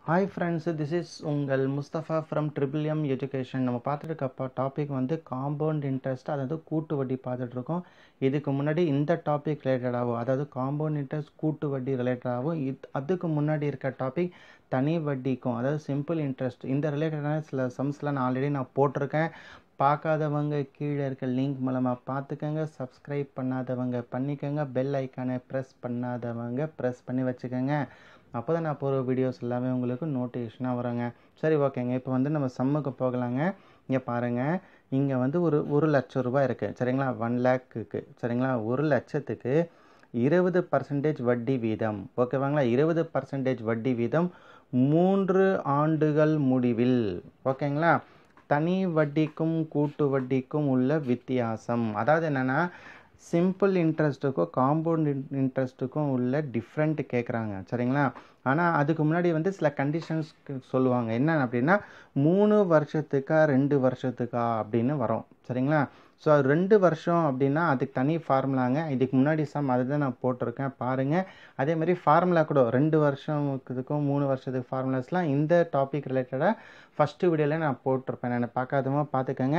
hi friends this is உங்கள் Mustafa from triple M education நம்ம பார்த்துட்டு டாபிக் வந்து காம்பவுண்ட் இன்ட்ரெஸ்ட் அதாவது கூட்டு வட்டி பார்த்துட்ருக்கோம் இதுக்கு முன்னாடி இந்த டாபிக் ரிலேட்டடாகவும் அதாவது காம்பவுண்ட் இன்ட்ரெஸ்ட் கூட்டு வட்டி ரிலேட்டடாகவும் இது அதுக்கு முன்னாடி இருக்க டாபிக் தனி வட்டிக்கும் அதாவது சிம்பிள் இன்ட்ரெஸ்ட் இந்த ரிலேட்டடான சில சம்ஸ்லாம் நான் ஆல்ரெடி நான் போட்டிருக்கேன் பார்க்காதவங்க கீழே இருக்க லிங்க் மூலமாக பார்த்துக்கோங்க சப்ஸ்கிரைப் பண்ணாதவங்க பண்ணிக்கோங்க பெல் ஐக்கானை ப்ரெஸ் பண்ணாதவங்க ப்ரெஸ் பண்ணி வச்சுக்கோங்க அப்போ தான் நான் போகிற வீடியோஸ் எல்லாமே உங்களுக்கு நோட்டிஃபிகேஷனாக வருங்க சரி ஓகேங்க இப்போ வந்து நம்ம சம்முக்கு போகலாங்க இங்கே பாருங்கள் இங்கே வந்து ஒரு ஒரு லட்சம் ரூபாய் இருக்குது சரிங்களா ஒன் லேக்குக்கு சரிங்களா ஒரு லட்சத்துக்கு இருபது பர்சன்டேஜ் வட்டி வீதம் ஓகேவாங்களா இருபது பர்சன்டேஜ் வட்டி வீதம் மூன்று ஆண்டுகள் முடிவில் ஓகேங்களா தனி வட்டிக்கும் கூட்டு வட்டிக்கும் உள்ள வித்தியாசம் அதாவது என்னென்னா சிம்பிள் இன்ட்ரெஸ்ட்டுக்கும் காம்பவுண்ட் இன்ட்ரெஸ்ட்டுக்கும் உள்ள டிஃப்ரெண்ட் கேட்குறாங்க சரிங்களா ஆனால் அதுக்கு முன்னாடி வந்து சில கண்டிஷன்ஸ் சொல்லுவாங்க என்ன அப்படின்னா மூணு வருஷத்துக்கா ரெண்டு வருஷத்துக்கா அப்படின்னு வரும் சரிங்களா ஸோ ரெண்டு வருஷம் அப்படின்னா அதுக்கு தனி ஃபார்முலாங்க இதுக்கு முன்னாடி சம் அதை தான் நான் போட்டிருக்கேன் பாருங்கள் அதே மாதிரி ஃபார்முலா கூட ரெண்டு வருஷத்துக்கும் மூணு வருஷத்துக்கு ஃபார்முலாஸ்லாம் இந்த டாபிக் ரிலேட்டடாக ஃபஸ்ட்டு வீடியோவில் நான் போட்டிருப்பேன் நான் பார்க்காதவங்க பார்த்துக்கோங்க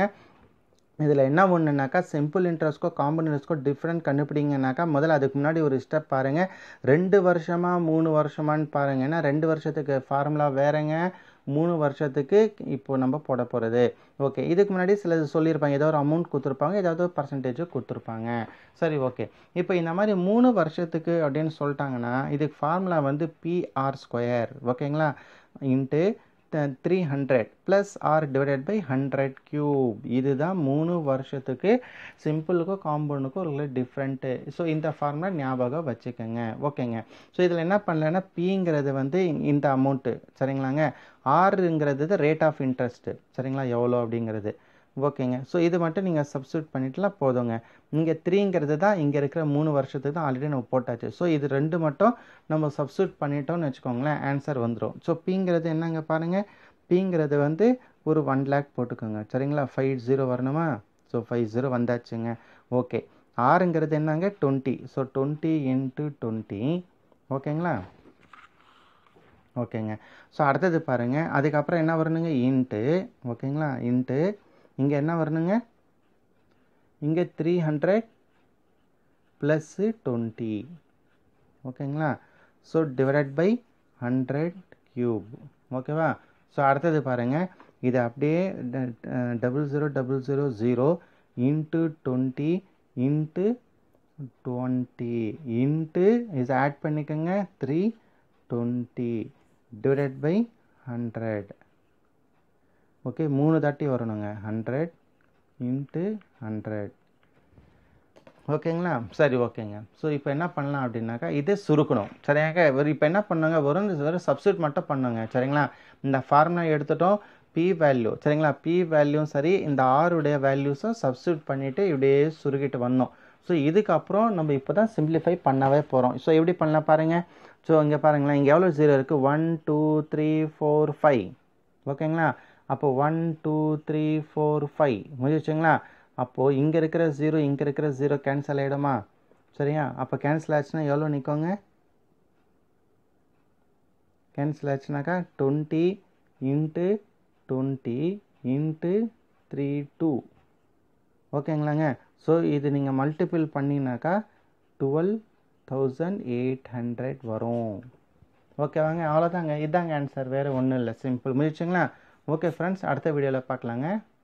இதில் என்ன ஒன்றுனாக்கா சிம்பிள் இன்ட்ரெஸ்ட்க்கோ காம்பவுண்ட் இன்ட்ரெஸ்ட்க்கோ டிஃப்ரெண்ட் கண்டுபிடிங்கனாக்கா முதல்ல அதுக்கு முன்னாடி ஒரு ஸ்டெப் பாருங்கள் ரெண்டு வருஷமாக மூணு வருஷமானு பாருங்கள் ஏன்னா ரெண்டு வருஷத்துக்கு ஃபார்முலா வேறங்க மூணு வருஷத்துக்கு இப்போ நம்ம போட போகிறது ஓகே இதுக்கு முன்னாடி சில சொல்லியிருப்பாங்க ஏதோ ஒரு அமௌண்ட் கொடுத்துருப்பாங்க ஏதாவது ஒரு பர்சன்டேஜ் கொடுத்துருப்பாங்க சரி ஓகே இப்போ இந்த மாதிரி மூணு வருஷத்துக்கு அப்படின்னு சொல்லிட்டாங்கன்னா இதுக்கு ஃபார்முலா வந்து பிஆர் ஸ்கொயர் ஓகேங்களா into three hundred plus R divided by hundred cube இதுதான் மூணு வருஷத்துக்கு சிம்பிளுக்கும் காம்பவுண்டுக்கும் ஒரு டிஃப்ரெண்ட்டு ஸோ இந்த ஃபார்முலா ஞாபகம் வச்சுக்கோங்க ஓகேங்க ஸோ இதில் என்ன பண்ணலன்னா பிங்கிறது வந்து இந்த அமௌண்ட்டு சரிங்களாங்க ஆறுங்கிறது ரேட் ஆஃப் இன்ட்ரெஸ்ட்டு சரிங்களா எவ்வளோ அப்படிங்கிறது ஓகேங்க ஸோ இது மட்டும் நீங்கள் சப்ஸ்டியூட் பண்ணிட்டுலாம் போதுங்க இங்கே த்ரீங்கிறது தான் இங்கே இருக்கிற மூணு வருஷத்துக்கு தான் ஆல்ரெடி நம்ம போட்டாச்சு ஸோ இது ரெண்டு மட்டும் நம்ம சப்ஸ்டியூட் பண்ணிட்டோம்னு வச்சுக்கோங்களேன் ஆன்சர் வந்துடும் ஸோ பிங்கிறது என்னங்க பாருங்கள் பிங்கிறது வந்து ஒரு ஒன் லேக் போட்டுக்கோங்க சரிங்களா ஃபைவ் ஜீரோ வரணுமா ஸோ ஃபைவ் ஜீரோ வந்தாச்சுங்க ஓகே ஆறுங்கிறது என்னங்க twenty so twenty into twenty ஓகேங்களா ஓகேங்க ஸோ அடுத்தது பாருங்கள் அதுக்கப்புறம் என்ன வரணுங்க இன்ட்டு ஓகேங்களா இன்ட்டு இங்கே என்ன வரணுங்க இங்கே த்ரீ ஹண்ட்ரட் ப்ளஸ்ஸு டுவெண்ட்டி ஓகேங்களா so divided by hundred cube ஓகேவா ஸோ அடுத்தது பாருங்கள் இது அப்படியே double zero double zero zero into twenty into twenty into இது ஆட் பண்ணிக்கோங்க three twenty divided by hundred okay மூணு தாட்டி வரணுங்க ஹண்ட்ரட் இன்ட்டு ஹண்ட்ரட் ஓகேங்களா சரி ஓகேங்க ஸோ இப்போ என்ன பண்ணலாம் அப்படின்னாக்கா இதை சுருக்கணும் சரியாங்க ஒரு இப்போ என்ன பண்ணுங்க வெறும் வெறும் சப்ஸ்டியூட் மட்டும் பண்ணுங்க சரிங்களா இந்த ஃபார்முலா எடுத்துட்டோம் பி வேல்யூ சரிங்களா பி வேல்யூவும் சரி இந்த ஆருடைய வேல்யூஸும் சப்ஸ்டியூட் பண்ணிவிட்டு இப்படியே சுருக்கிட்டு வந்தோம் ஸோ இதுக்கப்புறம் நம்ம இப்போ தான் சிம்பிளிஃபை பண்ணவே போகிறோம் ஸோ எப்படி பண்ணலாம் பாருங்கள் ஸோ இங்கே பாருங்களேன் இங்கே எவ்வளோ ஜீரோ இருக்குது one two three four five ஓகேங்களா அப்போ one two three four five முடிச்சுங்களா அப்போது இங்கே இருக்கிற ஜீரோ இங்கே இருக்கிற ஜீரோ கேன்சல் ஆகிடுமா சரியா அப்போ கேன்சல் ஆச்சுன்னா எவ்வளோ நிற்கோங்க கேன்சல் ஆச்சுனாக்கா twenty into twenty into three two ஓகேங்களாங்க ஸோ இது நீங்கள் மல்டிபிள் பண்ணினாக்கா டுவெல் தௌசண்ட் எயிட் ஹண்ட்ரட் வரும் ஓகேவாங்க அவ்வளோதாங்க இதாங்க ஆன்சர் வேறு ஒன்றும் இல்லை சிம்பிள் முடிச்சுங்களா ஓகே ஃப்ரெண்ட்ஸ் அடுத்த வீடியோவில் பார்க்கலாங்க